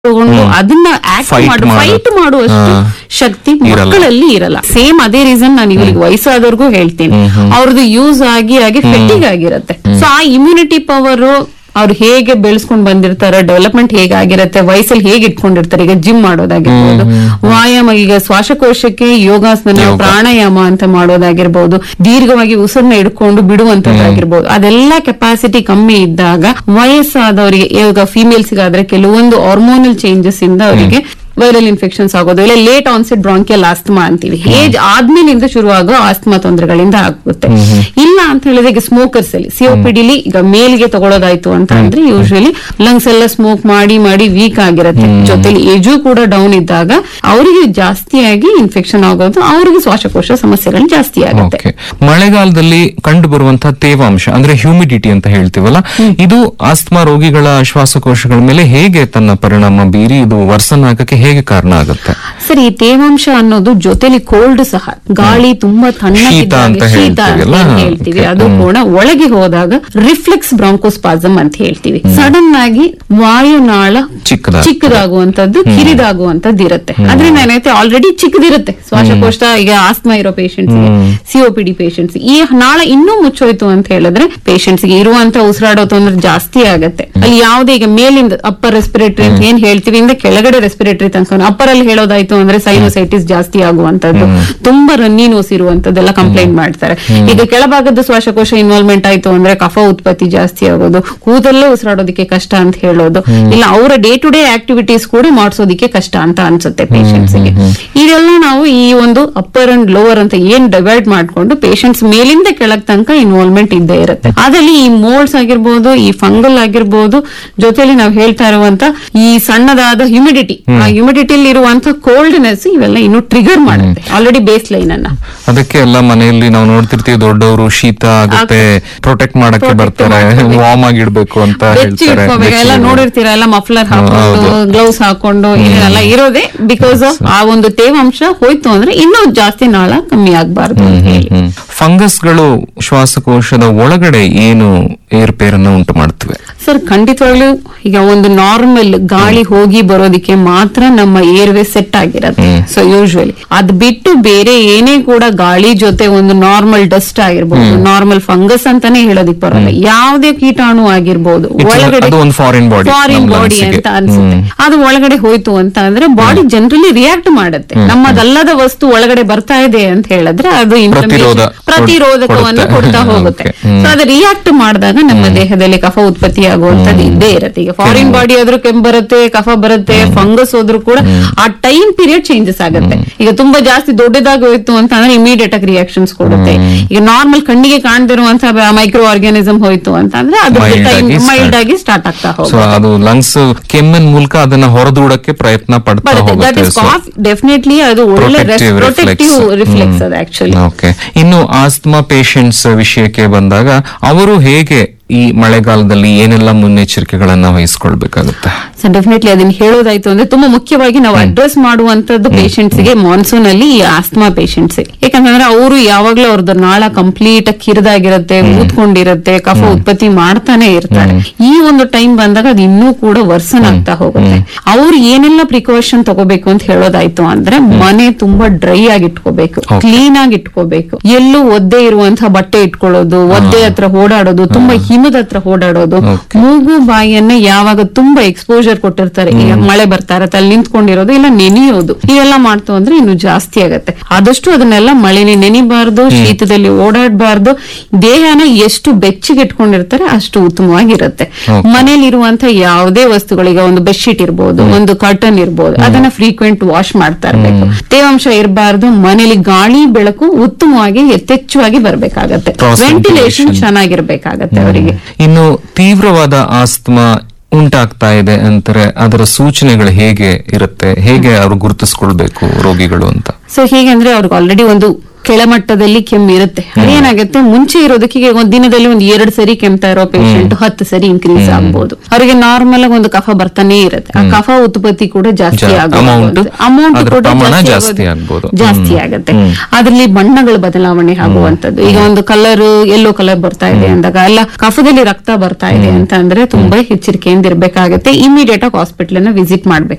ತಗೊಂಡು ಅದನ್ನ act Fight ಮಾಡು ಮಾಡು- ಫೈಟ್ ಮಾಡುವಷ್ಟು ಹಾ. ಶಕ್ತಿ ಇರಲ್ಲ. ಮಕ್ಕಳಲ್ಲಿ ಇರಲ್ಲ ಸೇಮ್ ಅದೇ ರೀಸನ್ ನಾನು ಇವ್ರಿಗೆ ವಯಸ್ಸಾದವ್ರಿಗೂ ಹೇಳ್ತೀನಿ ಅವ್ರದ್ದು ಯೂಸ್ ಆಗಿ ಆಗಿ ಫೆಟ್ಟಿಗ್ ಆಗಿರತ್ತೆ ಸೊ ಆ ಇಮ್ಯುನಿಟಿ ಪವರ್ ಅವ್ರು ಹೇಗೆ ಬೆಳೆಸ್ಕೊಂಡ್ ಬಂದಿರ್ತಾರೆ ಡೆವಲಪ್ಮೆಂಟ್ ಹೇಗಾಗಿರತ್ತೆ ವಯಸ್ಸಲ್ಲಿ ಹೇಗೆ ಇಟ್ಕೊಂಡಿರ್ತಾರೆ ಈಗ ಜಿಮ್ ಮಾಡೋದಾಗಿರ್ಬೋದು ವ್ಯಾಯಾಮ ಈಗ ಶ್ವಾಸಕೋಶಕ್ಕೆ ಯೋಗಾಸನ ಯೋಗ. ಪ್ರಾಣಾಯಾಮ ಅಂತ ಮಾಡೋದಾಗಿರ್ಬೋದು ದೀರ್ಘವಾಗಿ ಉಸಿರನ್ನ ಹಿಡ್ಕೊಂಡು ಬಿಡುವಂತದ್ದಾಗಿರ್ಬೋದು ಅದೆಲ್ಲ ಕೆಪಾಸಿಟಿ ಕಮ್ಮಿ ಇದ್ದಾಗ ವಯಸ್ಸಾದವರಿಗೆ ಇವಾಗ ಫಿಮೇಲ್ಸ್ ಗಾದ್ರೆ ಕೆಲವೊಂದು ಹಾರ್ಮೋನಲ್ ಚೇಂಜಸ್ ಇಂದ ಅವರಿಗೆ ವೈರಲ್ ಇನ್ಫೆಕ್ಷನ್ಸ್ ಆಗೋದು ಇಲ್ಲ ಲೇಟ್ ಆನ್ಸೆಟ್ ಬ್ರಾಂಕಿಯಲ್ ಆಸ್ತಮಾ ಅಂತೀವಿ ಏಜ್ ಆದ್ಮೇಲಿಂದ ಶುರುವಾಗೋ ಆಸ್ತಮಾ ತೊಂದರೆಗಳಿಂದ ಆಗುತ್ತೆ ಇಲ್ಲ ಅಂತ ಹೇಳಿದ್ರೆ ಈಗ ಸ್ಮೋಕರ್ಸ್ ಅಲ್ಲಿ ಸಿಒಪಿಡಿಲಿ ಈಗ ಮೇಲ್ಗೆ ತಗೊಳ್ಳೋದಾಯ್ತು ಅಂತ ಅಂದ್ರೆ ಯೂಶಲಿ ಲಂಗ್ಸ್ ಎಲ್ಲ ಸ್ಮೋಕ್ ಮಾಡಿ ಮಾಡಿ ವೀಕ್ ಆಗಿರತ್ತೆ ಜೊತೆಲಿ ಏಜು ಕೂಡ ಡೌನ್ ಇದ್ದಾಗ ಅವರಿಗೆ ಜಾಸ್ತಿಯಾಗಿ ಇನ್ಫೆಕ್ಷನ್ ಆಗೋದು ಅವರಿಗೆ ಶ್ವಾಸಕೋಶ ಸಮಸ್ಯೆಗಳು ಜಾಸ್ತಿ ಆಗುತ್ತೆ ಓಕೆ ಮಳೆಗಾಲದಲ್ಲಿ ಕಂಡು ಬರುವಂತಹ ತೇವಾಂಶ ಅಂದ್ರೆ ಹ್ಯೂಮಿಡಿಟಿ ಅಂತ ಹೇಳ್ತೀವಲ್ಲ ಇದು ಆಸ್ತಮಾ ರೋಗಿಗಳ ಶ್ವಾಸಕೋಶಗಳ ಮೇಲೆ ಹೇಗೆ ತನ್ನ ಪರಿಣಾಮ ಬೀರಿ ಇದು ವರ್ಸನ್ ಆಗಕ್ಕೆ ಹೇಗೆ ಕಾರಣ ಆಗುತ್ತೆ ಸರಿ ಈ ತೇವಾಂಶ ಅನ್ನೋದು ಜೊತೆಲಿ ಕೋಲ್ಡ್ ಸಹ ಗಾಳಿ ತುಂಬಾ ಶೀತ ಅಂತ ತಣ್ಣಗಿದ್ದಾಗ ಶೀತ ಅಂತ ಹೇಳ್ತೀವಲ್ಲ? ಏನ್ ಹೇಳ್ತೀವಿ Okay. ಅದು ಕೂಡ ಒಳಗೆ ಹೋದಾಗ ರಿಫ್ಲೆಕ್ಸ್ ಬ್ರಾಂಕೋಸ್ಪಾಸಮ್ ಅಂತ ಹೇಳ್ತೀವಿ ಸಡನ್ ಆಗಿ ವಾಯುನಾಳ ಚಿಕ್ಕದಾಗಿ ಚಿಕ್ಕದಾಗುವಂತದ್ದು ಕಿರಿದಾಗುವಂತದ್ದು ಇರುತ್ತೆ ಅದ್ರಿಂದ ಏನೈತೆ ಆಲ್ರೆಡಿ ಚಿಕ್ಕದಿರುತ್ತೆ ಶ್ವಾಸಕೋಶ ಈಗ ಆಸ್ಮಾ ಇರೋ ಪೇಷಂಟ್ಸ್ ಸಿಒಪಿಡಿ ಪೇಷಂಟ್ಸ್ ಈ ನಾಳ ಇನ್ನೂ ಮುಚ್ಚೋಯ್ತು ಅಂತ ಹೇಳಿದ್ರೆ ಪೇಷಂಟ್ಸ್ ಗೆ ಇರುವಂತ ಉಸಿರಾಡೋ ತೊಂದ್ರೆ ಜಾಸ್ತಿ ಆಗತ್ತೆ ಅಲ್ಲಿ ಯಾವುದೇ ಈಗ ಮೇಲಿಂದ ಅಪ್ಪರ್ ರೆಸ್ಪಿರೇಟರಿ ಅಂತ ಏನ್ ಹೇಳ್ತೀವಿ ಇಂದ ಕೆಳಗಡೆ ರೆಸ್ಪಿರೇಟರಿ ತನಕ ಅಪ್ಪರ್ ಅಲ್ಲಿ ಹೇಳೋದಾಯ್ತು ಅಂದ್ರೆ ಸೈನೋಸೈಟಿಸ್ ಜಾಸ್ತಿ ಆಗುವಂತದ್ದು ತುಂಬಾ ರನ್ನಿ ನೋಸ್ ಇರುವಂತದ್ದೆಲ್ಲ ಕಂಪ್ಲೇಂಟ್ ಮಾಡ್ತಾರೆ ಈಗ ಕೆಳಭಾಗದ ಶ್ವಾಸಕೋಶ ಇನ್ವಾಲ್ವ್ಮೆಂಟ್ ಆಯ್ತು ಅಂದ್ರೆ ಕಫ ಉತ್ಪತ್ತಿ ಜಾಸ್ತಿ ಆಗೋದು ಕೂದಲ್ಲೇ ಉಸಿರಾಡೋದಕ್ಕೆ ಕಷ್ಟ ಅಂತ ಹೇಳೋದು ಇಲ್ಲ ಅವರ ಡೇ ಟು ಡೇ ಆಕ್ಟಿವಿಟೀಸ್ ಕೂಡ ಮಾಡಿಸೋದಕ್ಕೆ ಕಷ್ಟ ಅಂತ ಅನ್ಸುತ್ತೆ ಪೇಷಂಟ್ಸ್ ಗೆ ಇದೆಲ್ಲ ನಾವು ಈ ಒಂದು ಅಪ್ಪರ್ ಅಂಡ್ ಲೋವರ್ ಅಂತ ಏನ್ ಡಿವೈಡ್ ಮಾಡ್ಕೊಂಡು ಪೇಷಂಟ್ಸ್ ಮೇಲಿಂದ ಕೆಳಗ್ ತನಕ ಇನ್ವಾಲ್ವ್ಮೆಂಟ್ ಇದ್ದೇ ಇರುತ್ತೆ ಅದ್ರಲ್ಲಿ ಈ ಮೋಲ್ಡ್ಸ್ ಆಗಿರ್ಬೋದು ಈ ಫಂಗಲ್ ಆಗಿರ್ಬೋದು ಜೊತೆಲಿ ನಾವು ಹೇಳ್ತಾ ಇರುವಂತ ಈ ಸಣ್ಣದಾದ ಹ್ಯುಮಿಡಿಟಿ ಆ ಹ್ಯುಮಿಡಿಟಿಲಿ ಇರುವಂತ ಕೋಲ್ಡ್ನೆಸ್ ಇವೆಲ್ಲ ಇನ್ನು ಟ್ರಿಗರ್ ಮಾಡುತ್ತೆ ಆಲ್ರೆಡಿ ಬೇಸ್ ಲೈನ್ ಅನ್ನ ಅದಕ್ಕೆ ಎಲ್ಲ ಮನೆಯಲ್ಲಿ ನಾವು ನೋಡ್ತಿರ್ತೀವಿ ದೊಡ್ಡವರು ಶೀತ ಆಗುತ್ತೆ ಪ್ರೊಟೆಕ್ಟ್ ಮಾಡಕ್ಕೆ Protect ಬರ್ತಾರೆ ಮಾಡ್ಕೊಬೇಕು. ವಾರ್ಮ್ ಆಗಿಡ್ಬೇಕು ಅಂತ ಬೆಚ್ಚಿ ಹೇಳ್ತಾರೆ ಇಟ್ಕೋಬೇಕು ಎಲ್ಲ ಬೆಚ್ಚಿ ನೋಡಿರ್ತೀರ ಎಲ್ಲ ಮಫ್ಲರ್ ಹಾಕೊಂಡು ಹೌದು. ಗ್ಲೌಸ್ ಹಾಕೊಂಡು ಇದೆಲ್ಲ ಇರೋದೇ ಬಿಕಾಸ್ ಆಫ್ ಆ ಒಂದು ತೇವಾಂಶ ಹೋಯ್ತು ಅಂದ್ರೆ ಇನ್ನೂ ಜಾಸ್ತಿ ನಾಳ ಕಮ್ಮಿ ಆಗ್ಬಾರ್ದು ಅಂತ ಹೇಳಿ ಫಂಗಸ್ಗಳು ಶ್ವಾಸಕೋಶದ ಒಳಗಡೆ ಏನು ಏರ್ಪೇರನ್ನ ಉಂಟು ಮಾಡ್ತವೆ ಸರ್ ಖಂಡಿತವಾಗ್ಲೂ ಈಗ ಒಂದು ನಾರ್ಮಲ್ ಗಾಳಿ ಹೋಗಿ ಬರೋದಿಕ್ಕೆ ಮಾತ್ರ ನಮ್ಮ ಏರ್ವೇ ಸೆಟ್ ಆಗಿರತ್ತೆ ಸೊ ಯೂಶುವಲಿ ಅದ್ ಬಿಟ್ಟು ಬೇರೆ ಏನೇ ಕೂಡ ಗಾಳಿ ಜೊತೆ ಒಂದು ನಾರ್ಮಲ್ ಡಸ್ಟ್ ಆಗಿರ್ಬೋದು ನಾರ್ಮಲ್ ಫಂಗಸ್ ಅಂತಾನೆ ಹೇಳೋದಿಕ್ ಬರಲ್ಲ ಯಾವುದೇ ಕೀಟಾಣು ಆಗಿರ್ಬೋದು It's a- ಒಳಗಡೆ ಅದು ಒಂದು foreign body, ಫಾರಿನ್ ನಮ್ಮ ಬಾಡಿ lungs ಗೆ. ಅಂತ ಅನ್ಸುತ್ತೆ ಅದು ಒಳಗಡೆ ಹೋಯ್ತು ಅಂತ ಅಂದ್ರೆ ಬಾಡಿ ಜನರಲಿ ರಿಯಾಕ್ಟ್ ಮಾಡುತ್ತೆ ನಮ್ಮದಲ್ಲದ ವಸ್ತು ಒಳಗಡೆ ಬರ್ತಾ ಇದೆ ಅಂತ ಹೇಳಿದ್ರೆ ಅದು ಪ್ರತಿರೋಧ information- ಪ್ರತಿರೋಧಕವನ್ನು ಕೊಡುತ್ತೆ. ಕೊಡ್ತಾ ಹೋಗುತ್ತೆ Okay. ಹ್ಮ್. ಸೊ ಅದು ರಿಯಾಕ್ಟ್ ಮಾಡಿದಾಗ ನಮ್ಮ ದೇಹದಲ್ಲಿ ಕಫ ಉತ್ಪತ್ತಿ ಆಗುವಂತದ್ದು ಇದ್ದೇ ಇರುತ್ತೆ ಈಗ ಫಾರಿನ್ ಬಾಡಿ ಆದ್ರೂ ಕೆಮ್ಮು ಬರುತ್ತೆ ಕಫ ಬರುತ್ತೆ ಫಂಗಸ್ ಹೋದ್ರು ಕೂಡ ಆ ಟೈಮ್ ಪೀರಿಯಡ್ ಚೇಂಜಸ್ ಆಗುತ್ತೆ ಈಗ ತುಂಬಾ ಜಾಸ್ತಿ ದೊಡ್ಡದಾಗಿ ಹೋಯ್ತು ಅಂತ ಅಂದ್ರೆ ಇಮಿಡಿಯೇಟ್ ಆಗಿ ರಿಯಾಕ್ಷನ್ಸ್ ಕೊಡುತ್ತೆ ಈಗ ನಾರ್ಮಲ್ ಕಣ್ಣಿಗೆ ಕಾಣ್ದಿರುವಂತಹ ಮೈಕ್ರೋ ಆರ್ಗ್ಯಾನಿಸಮ್ ಹೋಯ್ತು ಅಂತ ಅಂದ್ರೆ ಅದು Mild ಟೈಮ್ ಆಗಿ ಮೈಲ್ಡ್ start. ಆಗಿ ಸ್ಟಾರ್ಟ್ ಆಗ್ತಾ ಸೊ ಹೋಗುತ್ತೆ ಅದು ಲಂಗ್ಸ್ ಕೆಮ್ಮಿನ ಮೂಲಕ ಅದನ್ನ ಹೊರದೂಡಕ್ಕೆ ಪ್ರಯತ್ನ ಪಡ್ತಾ ಬರುತ್ತೆ ದಟ್ ಹೋಗುತ್ತೆ ಇಸ್ ಕಾಫ್ ಡೆಫಿನೆಟ್ಲಿ ಅದು ಒಳ್ಳೆ Protective ಪ್ರೊಟೆಕ್ಟಿವ್ reflex. ರಿಫ್ಲೆಕ್ಸ್ ಅದು ಆಕ್ಚುಲಿ ಓಕೆ ಇನ್ನು ಆಸ್ತಮಾ ಪೇಷಂಟ್ಸ್ ವಿಷಯಕ್ಕೆ ಬಂದಾಗ ಅವರು ಹೇಗೆ ಈ ಮಳೆಗಾಲದಲ್ಲಿ ಏನೆಲ್ಲ ಮುನ್ನೆಚ್ಚರಿಕೆಗಳನ್ನ ವಹಿಸ್ಕೊಳ್ಬೇಕಾಗುತ್ತೆ ಸೊ ಡೆಫಿನೆಟ್ಲಿ ಅದನ್ನ ಹೇಳೋದಾಯ್ತು ಅಂದ್ರೆ ತುಂಬಾ ಮುಖ್ಯವಾಗಿ ನಾವು ಅಡ್ರೆಸ್ ಮಾಡುವಂತದ್ದು ಪೇಷಂಟ್ಸ್ ಗೆ ಮಾನ್ಸೂನ್ ಅಲ್ಲಿ ಈ ಆಸ್ತಮಾ ಪೇಷಂಟ್ಸ್ ಯಾಕಂತಂದ್ರೆ ಅವರು ಯಾವಾಗ್ಲೂ ಅವ್ರದ್ದು ನಾಳ ಕಂಪ್ಲೀಟ್ ಕಿರಿದಾಗಿರುತ್ತೆ ಊದ್ಕೊಂಡಿರುತ್ತೆ ಕಫ ಉತ್ಪತ್ತಿ ಮಾಡ್ತಾನೆ ಇರ್ತಾರೆ ಈ ಒಂದು ಟೈಮ್ ಬಂದಾಗ ಅದು ಇನ್ನೂ ಕೂಡ ವರ್ಸನ್ ಆಗ್ತಾ ಹೋಗುತ್ತೆ ಅವ್ರು ಏನೆಲ್ಲ ಪ್ರಿಕಾಷನ್ ತಗೋಬೇಕು ಅಂತ ಹೇಳೋದಾಯ್ತು ಅಂದ್ರೆ ಮನೆ ತುಂಬಾ ಡ್ರೈ ಆಗಿ ಇಟ್ಕೋಬೇಕು ಕ್ಲೀನ್ ಆಗಿ ಇಟ್ಕೋಬೇಕು ಎಲ್ಲೂ ಒದ್ದೆ ಇರುವಂತಹ ಬಟ್ಟೆ ಇಟ್ಕೊಳ್ಳೋದು ಒದ್ದೆ ಹತ್ರ ಓಡಾಡೋದು ತುಂಬಾ ಹಿಮದ ಹತ್ರ ಓಡಾಡೋದು ಮೂಗು ಬಾಯಿಯನ್ನ ಯಾವಾಗ ತುಂಬಾ ಎಕ್ಸ್ಪೋಜರ್ ಕೊಟ್ಟಿರ್ತಾರೆ ಈಗ ಮಳೆ ಬರ್ತಾ ಇರತ್ತೆ ಅಲ್ಲಿ ನಿಂತ್ಕೊಂಡಿರೋದು ಇಲ್ಲ ನೆನೆಯೋದು ಇವೆಲ್ಲ ಮಾಡ್ತು ಅಂದ್ರೆ ಇನ್ನು ಜಾಸ್ತಿ ಆಗತ್ತೆ ಆದಷ್ಟು ಅದನ್ನೆಲ್ಲ ಮಳೆನೆ ನೆನಿಬಾರ್ದು ಶೀತದಲ್ಲಿ ಓಡಾಡಬಾರ್ದು ದೇಹನ ಎಷ್ಟು ಬೆಚ್ಚಗೆ ಇಟ್ಕೊಂಡಿರ್ತಾರೆ ಅಷ್ಟು ಉತ್ತಮವಾಗಿರುತ್ತೆ ಮನೇಲಿ ಇರುವಂತ ಯಾವುದೇ ವಸ್ತುಗಳೀಗ ಒಂದು ಬೆಡ್ಶೀಟ್ ಇರ್ಬೋದು ಒಂದು ಕರ್ಟನ್ ಇರ್ಬೋದು ಅದನ್ನ ಫ್ರೀಕ್ವೆಂಟ್ ವಾಶ್ ಮಾಡ್ತಾ ಇರ್ಬೇಕು ತೇವಾಂಶ ಇರಬಾರ್ದು ಮನೇಲಿ ಗಾಳಿ ಬೆಳಕು ಉತ್ತಮವಾಗಿ ಯಥೇಚ್ಛವಾಗಿ ಬರ್ಬೇಕಾಗತ್ತೆ Cross ವೆಂಟಿಲೇಷನ್ ventilation. ಚೆನ್ನಾಗಿರ್ಬೇಕಾಗತ್ತೆ ಅವರಿಗೆ ಇನ್ನು ತೀವ್ರವಾದ ಆಸ್ತಮಾ ಉಂಟಾಗ್ತಾ ಇದೆ ಅಂತಾರೆ ಅದರ ಸೂಚನೆಗಳು ಹೇಗೆ ಇರುತ್ತೆ ಹೇಗೆ ಅವರು ಗುರುತಿಸ್ಕೊಳ್ಬೇಕು ರೋಗಿಗಳು ಅಂತ ಸೊ ಹೇಗಂದ್ರೆ ಅವ್ರಿಗೆ ಆಲ್ರೆಡಿ ಒಂದು ಕೆಳಮಟ್ಟದಲ್ಲಿ ಕೆಮ್ಮು ಇರುತ್ತೆ ಅದೇನಾಗುತ್ತೆ ಮುಂಚೆ ಇರೋದಕ್ಕೆ ಈಗ ಒಂದ್ ದಿನದಲ್ಲಿ ಒಂದು ಎರಡು ಸರಿ ಕೆಮ್ತಾ ಇರೋ ಪೇಷಂಟ್ ಹತ್ತು ಸರಿ ಇನ್ಕ್ರೀಸ್ ಆಗ್ಬೋದು ಅವರಿಗೆ ನಾರ್ಮಲ್ ಆಗಿ ಒಂದು ಕಫ ಬರ್ತಾನೆ ಇರುತ್ತೆ ಆ ಕಫ ಉತ್ಪತ್ತಿ ಕೂಡ ಜಾಸ್ತಿ ಜಾ- ಆಗೋದು amount, ಅಮೌಂಟ್ ಅದ್ರ ಕೂಡ ಪ್ರಮಾಣ ಜಾಸ್ತಿ ಜಾಸ್ತಿ ಆಗೋದು. ಆಗ್ಬೋದು. ಜಾಸ್ತಿ ಹ್ಮ್. ಆಗುತ್ತೆ ಅದ್ರಲ್ಲಿ ಬಣ್ಣಗಳ ಬದಲಾವಣೆ ಆಗುವಂತದ್ದು ಈಗ ಒಂದು ಕಲರ್ ಯೆಲ್ಲೋ ಕಲರ್ ಬರ್ತಾ ಇದೆ ಅಂದಾಗ ಅಲ್ಲ ಕಫದಲ್ಲಿ ರಕ್ತ ಬರ್ತಾ ಇದೆ ಅಂತ ಅಂದ್ರೆ ತುಂಬಾ ಎಚ್ಚರಿಕೆಯಿಂದ ಇರ್ಬೇಕಾಗುತ್ತೆ ಇಮಿಡಿಯೇಟ್ ಆಗಿ ಹಾಸ್ಪಿಟಲ್ ಅನ್ನ ವಿಸಿಟ್ ಮಾಡ್ಬೇಕು